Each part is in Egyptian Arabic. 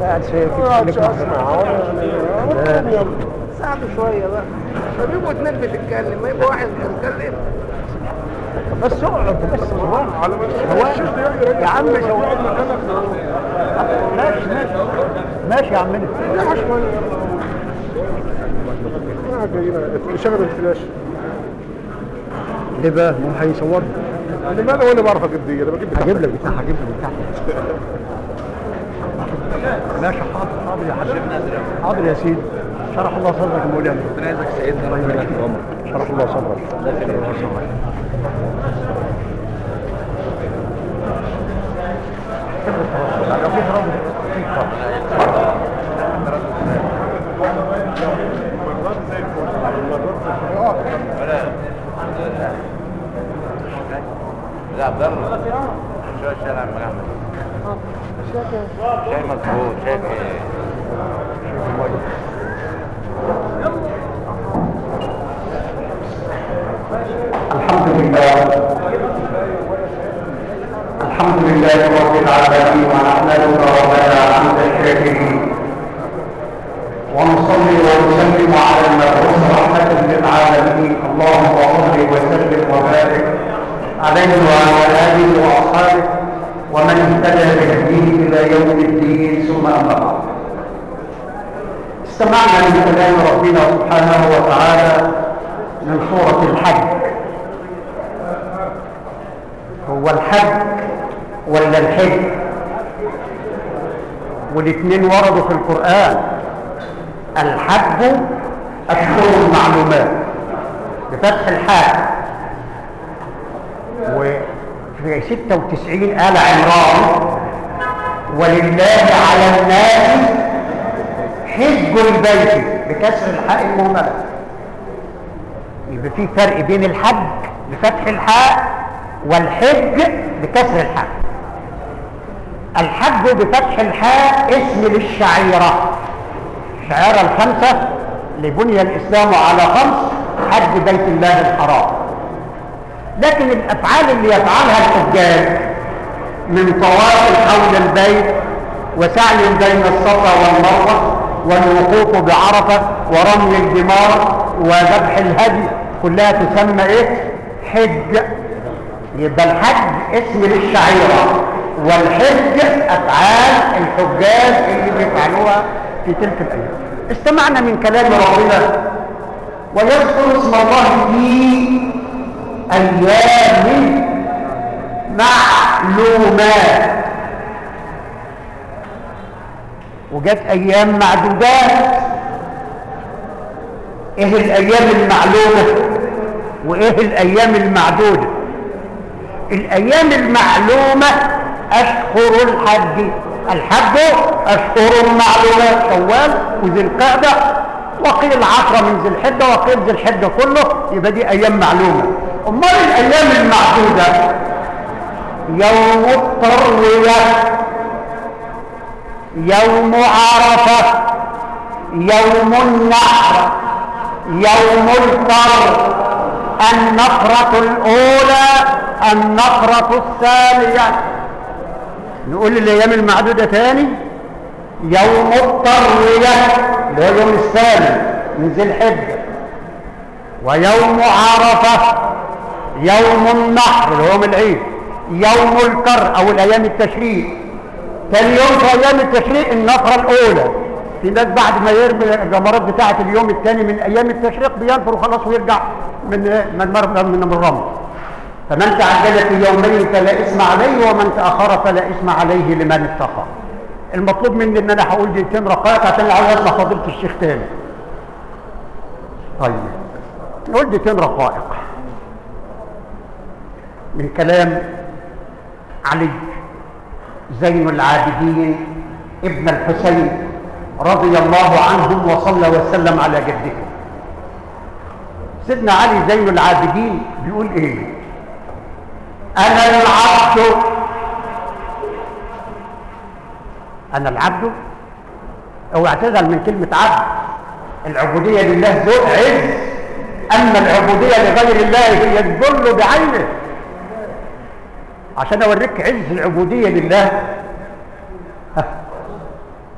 قاعد ساكت ما اقعدش خليك اسمع معايا. وانا يلا ساعدوا شويه بقى طب يبقوا اتنين بتتكلم ما يبقى واحد بيتكلم بس اقعد بس شوية. على ما شوية. يا عم شوية. اقعد مكانك ماشي ماشي ماشي يا عمنا لا شويه احنا جايين شغل الفلاش ليه بقى؟ ما هو هيصورني لماذا وانا بعرف اجيب انا بجيب هجيب لك بتاع هجيب لك بتاع ماشي حاضر حاضر يا حبيبي حاضر يا سيدي شرح الله صدرك يا مولانا ربنا يعزك سيدنا الله يبارك في عمرك شرح الله صدرك شرح الله صدرك لو في تراب في تراب لا عبد الله شو الشاي يا عم احمد شاي مظبوط شاي ايه الحمد لله الحمد لله رب العالمين ونحمدك ربنا حمد الشاكرين ونصلي ونسلم على المبعوث رحمة للعالمين اللهم صل وسلم وبارك عليه وعلى آله وأصحابه ومن اهتدى بهديه إلى يوم الدين ثم أما بعد استمعنا من كلام ربنا سبحانه وتعالى من سورة الحج هو الحج ولا الحج والاثنين وردوا في القرآن الحج أشهر المعلومات بفتح الحاء وفي 96 آل عمران ولله على الناس حج البيت بكسر الحاء المهمله يبقى في فرق بين الحج بفتح الحاء والحج بكسر الحاء الحج بفتح الحاء اسم للشعيرة الشعيرة الخمسة اللي بني الإسلام على خمس حج بيت الله الحرام لكن الأفعال اللي يفعلها الحجاج من طواف حول البيت وسعي بين الصفا والمروة والوقوف بعرفة ورمي الجمار وذبح الهدي كلها تسمى ايه حج يبقى الحج اسم للشعيرة والحج افعال الحجاج اللي بيفعلوها في تلك الايام استمعنا من كلام ربنا ويذكر اسم الله في ايام معلومات وجت ايام معدودات ايه الايام المعلومه وايه الايام المعدوده الايام المعلومه اشهر الحج الحج اشهر معلومات شوال وذي القعده وقيل عشرة من ذي الحجة وقيل ذي الحجة كله يبقى دي أيام معلومة أمال الأيام المعدودة يوم التروية يوم عرفة يوم النحر يوم الفر النفرة الأولى النفرة الثانية نقول الأيام المعدودة تاني يوم التروية اللي هو يوم الثاني من ذي الحجة ويوم عرفة يوم النحر اللي هو يوم العيد يوم الكر أو الأيام التشريق تاني يوم في ايام التشريق النفره الاولى في ناس بعد ما يرمي الجمرات بتاعه اليوم الثاني من ايام التشريق بينفر وخلاص ويرجع من من مر- من من الرمل فمن تعجل في يومين فلا اثم عليه ومن تاخر فلا اثم عليه لمن اتقى المطلوب مني ان انا هقول دقيقتين رقائق عشان عاوز اسمع فضيله الشيخ تاني طيب نقول دقيقتين رقائق من كلام علي زين العابدين ابن الحسين رضي الله عنهم وصلى وسلم على جده سيدنا علي زين العابدين بيقول ايه انا العبد انا العبد اوعى تزعل من كلمه عبد العبوديه لله ذو عز اما العبوديه لغير الله هي الذل بعينه عشان اوريك عز العبوديه لله ها.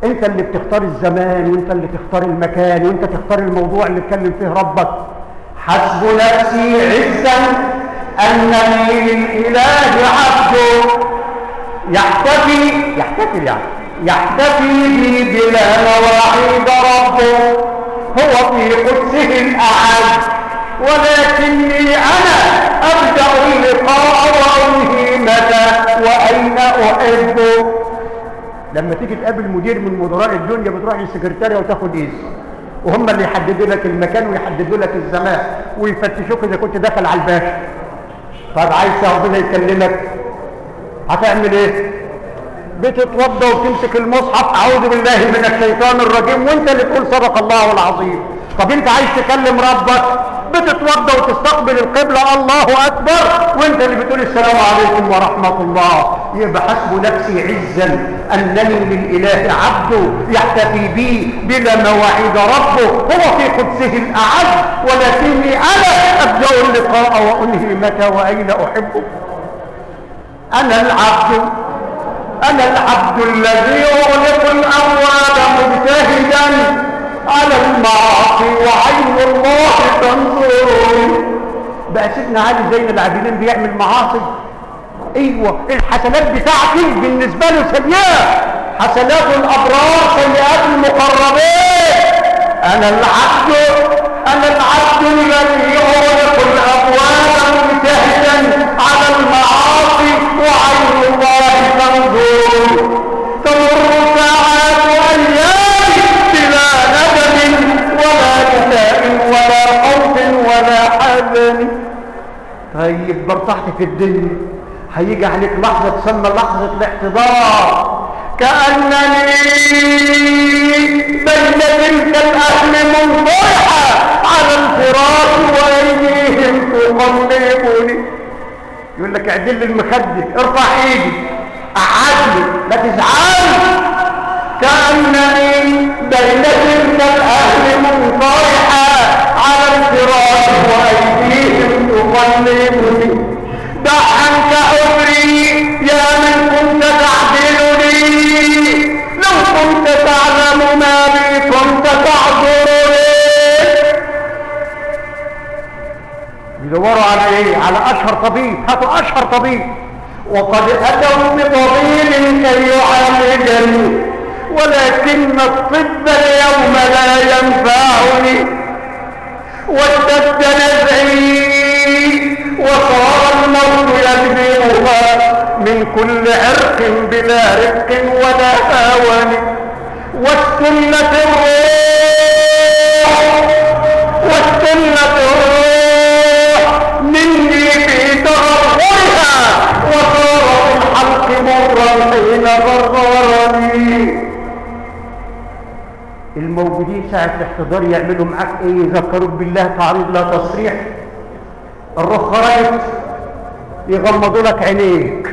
انت اللي بتختار الزمان وانت اللي تختار المكان وانت تختار الموضوع اللي تكلم فيه ربك حسب نفسي عزا انني للاله عبد يحتفي يحتفل يعني يحتفي بي بلا مواعيد ربه هو في قدسه الأعز ولكني أنا أبدأ اللقاء وأنهي متى وأين أحبه لما تيجي تقابل مدير من مدراء الدنيا بتروح للسكرتارية وتاخد إذن وهم اللي يحددوا لك المكان ويحددوا لك الزمان ويفتشوك إذا كنت داخل على الباشا طب عايز ربنا يكلمك هتعمل ايه بتتوضى وتمسك المصحف اعوذ بالله من الشيطان الرجيم وانت اللي تقول صدق الله العظيم طب انت عايز تكلم ربك بتتوضى وتستقبل القبلة الله اكبر وانت اللي بتقول السلام عليكم ورحمة الله يبقى حسب نفسي عزا انني للاله عبد يحتفي بي بلا مواعيد ربه هو في قدسه الاعز ولكني انا ابدا اللقاء وانهي متى واين احبه انا العبد أنا العبد الذي أغلق الأبواب مجتهدا على المعاصي وعين الله تنظر بقى سيدنا علي زين العابدين بيعمل معاصي ايوه الحسنات بتاعتي بالنسبه له سيئه حسنات الابرار سيئات المقربين انا العبد انا العبد الذي يغلق الابواب مجتهدا على المعاصي وعين الله تنظر تمر ساعات ايام بلا ندم ولا نساء ولا خوف ولا حزن طيب برتحت في الدنيا هيجي عليك لحظة تسمى لحظة الاحتضار كأنني بين تلك الأهل منطرحة على الفراش وأيديهم تقلبني يقول لك اعدل لي المخدة ارفع ايدي قعدني ما تزعلش كأنني بين تلك الأهل منطرحة على الفراش وأيديهم تقلبني دع عنك عمري يا من كنت تعدلني لو كنت تعلم ما بي كنت تعذرني يدوروا على ايه على اشهر طبيب هاتوا اشهر طبيب وقد اتوا بطبيب كي يعالجني ولكن الطب اليوم لا ينفعني واشتد نزعي وصار الموت يدبرها من كل عرق بلا رق ولا هاون والسنة الروح والسنة الروح مني في تغرغرها وصار الحلق مرا حين غرغرني الموجودين ساعة الاحتضار يعملوا معاك ايه يذكروك بالله تعريض لا تصريح الروح خرجت يغمضوا لك عينيك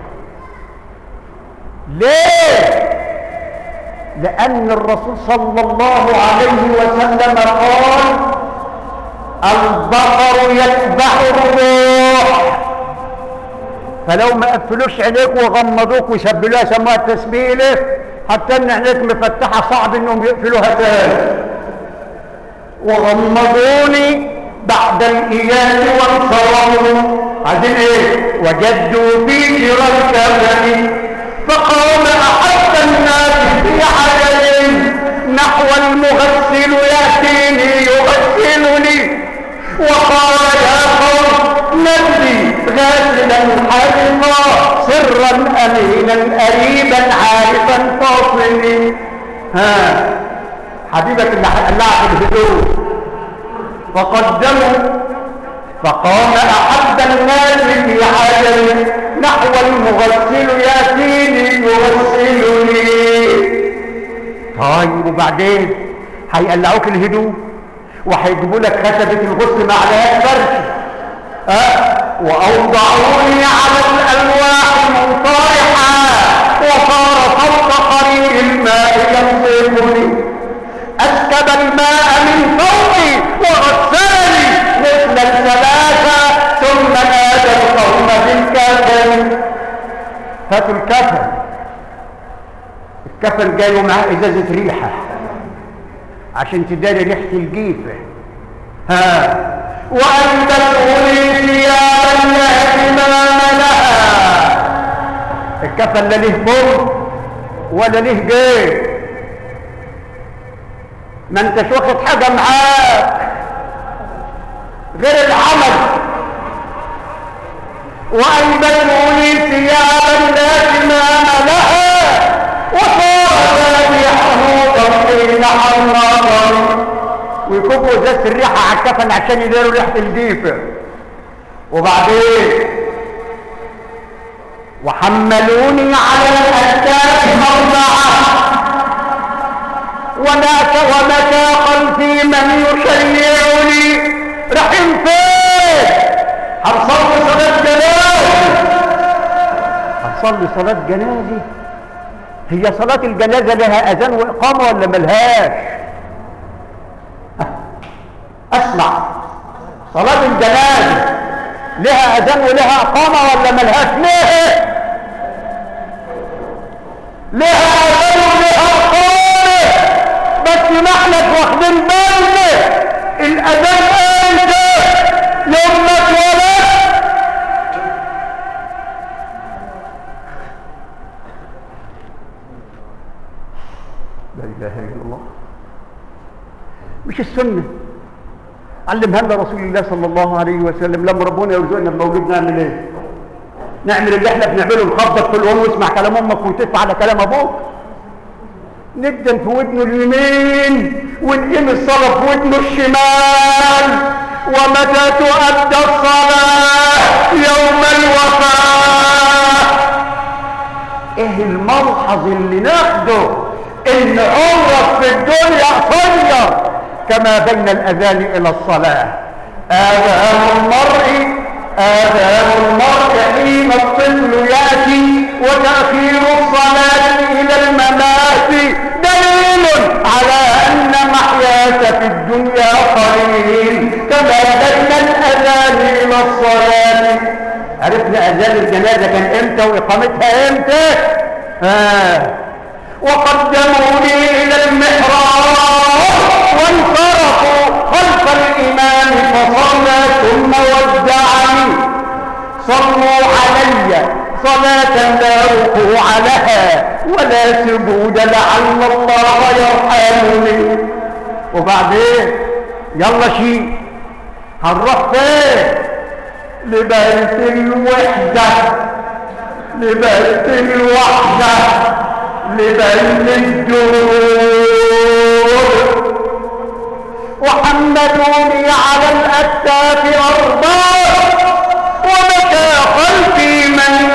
ليه لان الرسول صلى الله عليه وسلم قال البقر يتبع الروح فلو ما قفلوش عينيك وغمضوك وشبلوها سموها تسبيله حتى ان عينيك مفتحه صعب انهم يقفلوها تاني وغمضوني بعد الايام وانصرموا عايزين ايه وجدوا في جرى الكفن فقام احد الناس في عجل نحو المغسل ياتيني يغسلني وقال يا قوم نبي غاسلا حرقا سرا امينا قريبا عارفا فاصلي ها حبيبك اللي قلعت الهدوء فقدموا فقام احد الناس في عجل نحو المغسل ياتيني يغسلني طيب وبعدين هيقلعوك الهدوء وهيجيبوا لك خشبة الغسل مع لهاش فرش أه؟ وأوضعوني على الألواح منطرحة وصار فوق قرير الماء ينصفني أسكب الماء من فوقي وغسلني مثل الثلاثة ثم نادى القوم بالكفن هاتوا الكفن كفن جاي ومعاه ازازه ريحه عشان تداري ريحه الجيفه ها وانت تقولي ثيابا لا امام لها الكفن لا ليه بر ولا ليه جيب ما انتش واخد حاجه معاك غير العمل وأنبتوا لي ثيابا لا زمام لها وصار ذابحه تطحين حمراء ويكبوا ازازه الريحه على الكفن عشان يداروا ريحه الجيفه وبعدين وحملوني على الاكتاف اربعه وناس ومشاقا في من يشيعني رحم فين هنصلي صلاة جنازة هنصلي صلاة جنازة هي صلاة الجنازة لها أذان وإقامة ولا ملهاش أسمع صلاة الجنازة لها أذان ولها إقامة ولا ملهاش ليه لها أذان ولها إقامة بس ما احنا واخدين بالنا الأذان امتى يوم ما اتولد لا اله الا الله مش السنه علمها لنا رسول الله صلى الله عليه وسلم لما ربنا يرزقنا بمولود نعمل ايه نعمل اللي احنا بنعمله نخبط في الام واسمع كلام امك وتدفع على كلام ابوك ندن في ودنه اليمين ونقيم الصلاة في ودنه الشمال ومتى تؤدى الصلاة يوم الوفاة ايه الملحظ اللي ناخده ان عمرك في الدنيا قصير كما بين الاذان الى الصلاة اذان المرء آذان المرء حين الطفل يأتي وتأخير الصلاة إلى الممات دليل على أن محياك في الدنيا قليل كما بين الأذان إلى الصلاة عرفنا أذان الجنازة كان إمتى وإقامتها إمتى؟ آه. وقدموني إلى المحراب وانصرفوا خلف الإمام فصلى ثم ودعني صلوا علي صلاة لا ركوع لها ولا سجود لعل الله يرحمني وبعدين يلا شيء هنروح فين لبيت الوحدة لبيت الوحدة لبيت الدور وحملوني على الأكتاف أرضا وبكى خلفي من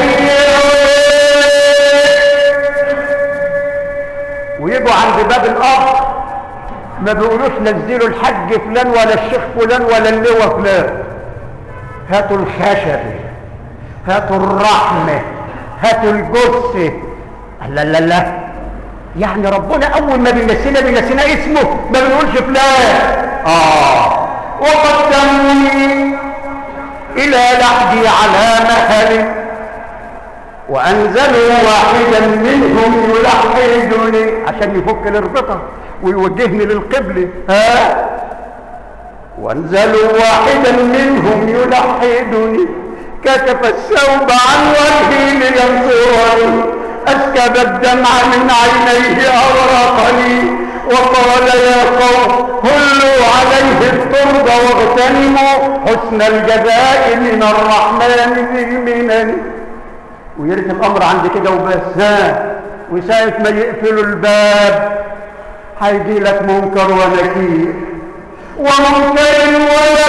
يشيع ويجوا عند باب الأرض ما بيقولوش نزلوا الحج فلان ولا الشيخ فلان ولا اللواء فلان هاتوا الخشب هاتوا الرحمة هاتوا الجثة لا لا لا يعني ربنا اول ما بينسينا بينسينا اسمه ما بنقولش فلان اه وقدموني الى لحدي على مهل وانزلوا واحدا منهم يلحدني عشان يفك الاربطه ويوجهني للقبله ها وانزلوا واحدا منهم يلحدني كشف الثوب عن وجهي لينصرني أسكب الدمع من عينيه أغرقني وقال يا قوم هلوا عليه الترب واغتنموا حسن الجزاء من الرحمن ذي المنن ويرث الأمر عند كده وبس ها وساعة ما يقفلوا الباب هيجي لك منكر ونكير ومنكر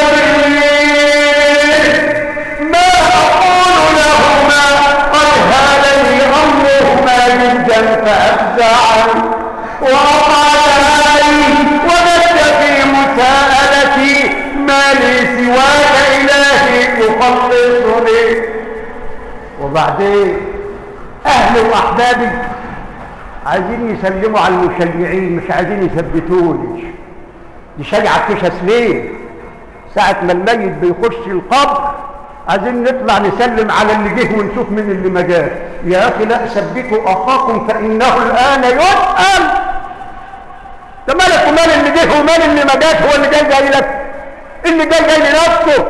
ونكير ما أقول لهما قد هالني أمرهما جدا فأفزعني وأطال علي ومد في مساءلتي ما لي سواك إلهي يخلصني وبعدين أهلي وأحبابي عايزين يسلموا على المشيعين مش عايزين يثبتوني يشيع الكشس ليه ساعة ما الميت بيخش القبر عايزين نطلع نسلم على اللي جه ونشوف مين اللي ما جاش يا اخي لا ثبتوا اخاكم فانه الان يسال ده مالك ومال اللي جه ومال اللي ما جاش هو اللي جاي جاي لك اللي جاي جاي لنفسه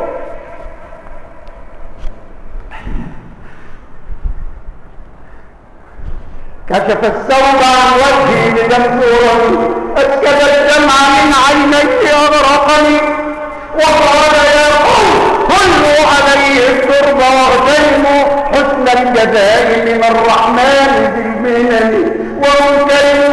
كشف الثوب عن وجهي لجمهورا اسكب الدمع من عيني اغرقني وقال يا قوم كلوا عليه الترب واغتنموا حسن الجزاء من الرحمن ذي المنن وانكر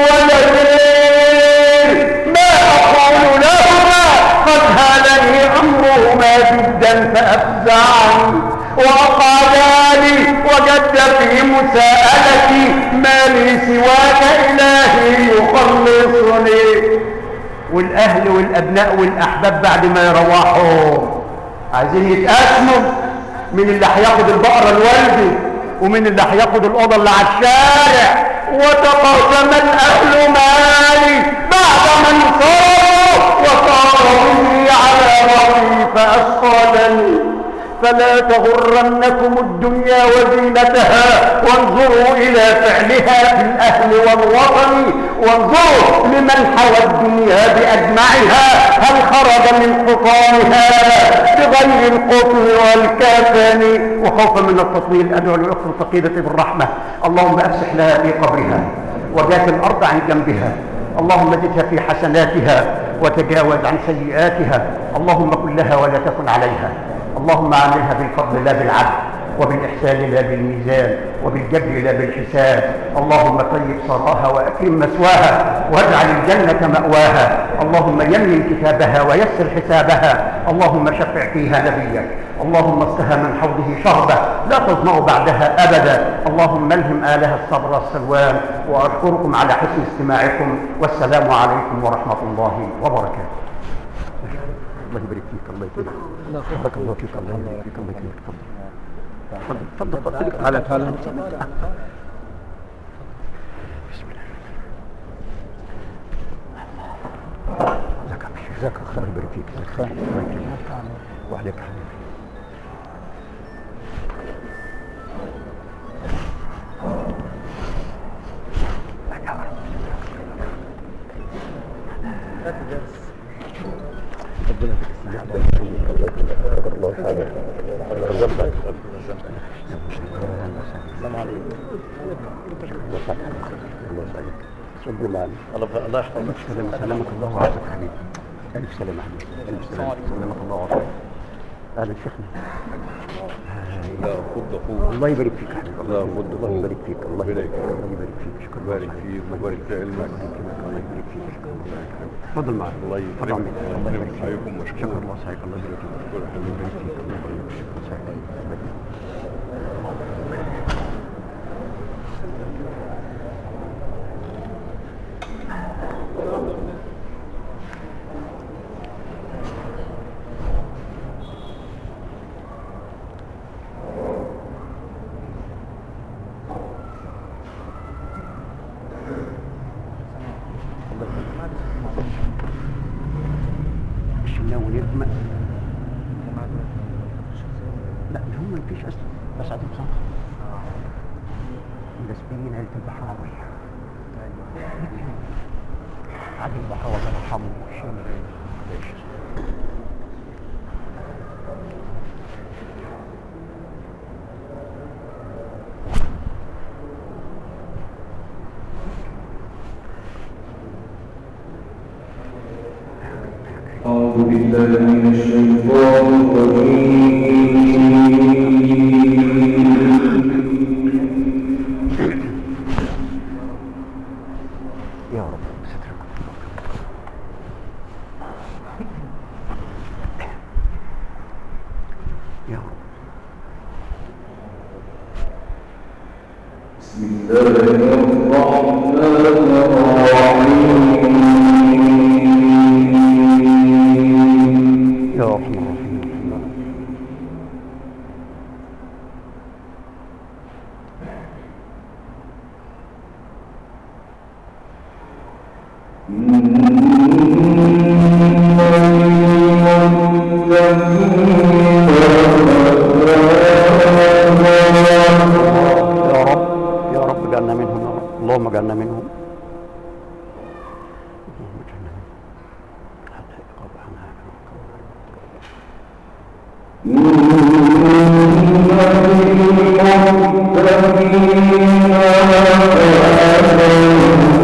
ولدين ما اقول لهما قد هالني امرهما جدا فافزعني وقالاني وجد في مساءلتي ما لي سواك الهي يخلصني والاهل والابناء والاحباب بعد ما يروحوا عايزين يتقاسموا مين اللي هياخد البقره لوالده ومين اللي هياخد الاوضه اللي على الشارع وتقاسم الاهل مالي بعد ما انصروا وصاروا مني على رأي فاثقلني فلا تغرنكم الدنيا وزينتها وانظروا إلى فعلها في الأهل والوطن وانظروا لمن حوى الدنيا بأجمعها هل خرج من حطامها بغير القطن والكافن وخوفا من التطويل أدعو للأخت الفقيدة بالرحمة اللهم أفسح لها في قبرها وجات الأرض عن جنبها اللهم زدها في حسناتها وتجاوز عن سيئاتها اللهم كن لها ولا تكن عليها اللهم عاملها بالفضل لا بالعدل وبالإحسان لا بالميزان وبالجبر لا بالحساب اللهم طيب صراها وأكرم مثواها واجعل الجنة مأواها اللهم يمن كتابها ويسر حسابها اللهم شفع فيها نبيك اللهم اسقها من حوضه شربة لا تظمأ بعدها أبدا اللهم الهم آلها الصبر والسلوان وأشكركم على حسن استماعكم والسلام عليكم ورحمة الله وبركاته الله يبارك فيك الله يبارك فيك بارك الله فيك الله يبارك فيك الله يبارك فيك تفضل تفضل تفضل على تعالى بسم الله جزاك الله جزاك الله الله يبارك فيك جزاك الله الله يبارك فيك وعليك حبيبي يا رب الله يسعدك الله يرزقك السلام عليكم الله يسعدك الله يسعدك صبروا معنا الله يحفظك سلامك الله وعافاك حبيبي الف سلامه حبيبي الف سلامه سلامك الله وعافاك اهلا شيخنا لا خد اخوك الله يبارك فيك يا حبيبي لا، الله خد الله أخوك. يبارك فيك الله ربنا يبارك فيك الله يبارك فيك شكرا بارك فيك وبارك في علمك الله يبارك فيك شكرا تفضل معك الله تفضل يكرمك عمي. الله الله يكرمك يبارك حياكم فيك مشكور شكرا الله سعيك الله يبارك فيك شكرا الله حبيبي يبارك فيك الله يبارك فيك شكرا سعيك الله يبارك فيك مش ناوي نجمع لا ده هم مفيش اصلا بس عادي صح مسبيين عيلة البحراوي علي البحراوي الله يرحمه الشام ليش أعوذ بالله من الشيطان الرجيم يا رب سترك يا رب بسم الله الرحمن الرحيم يا رحمن الرحيم يا رب اللهم اجعلنا منهم اللهم اجعلنا منهم حتى يقضى عنها إن للمتقين مفازا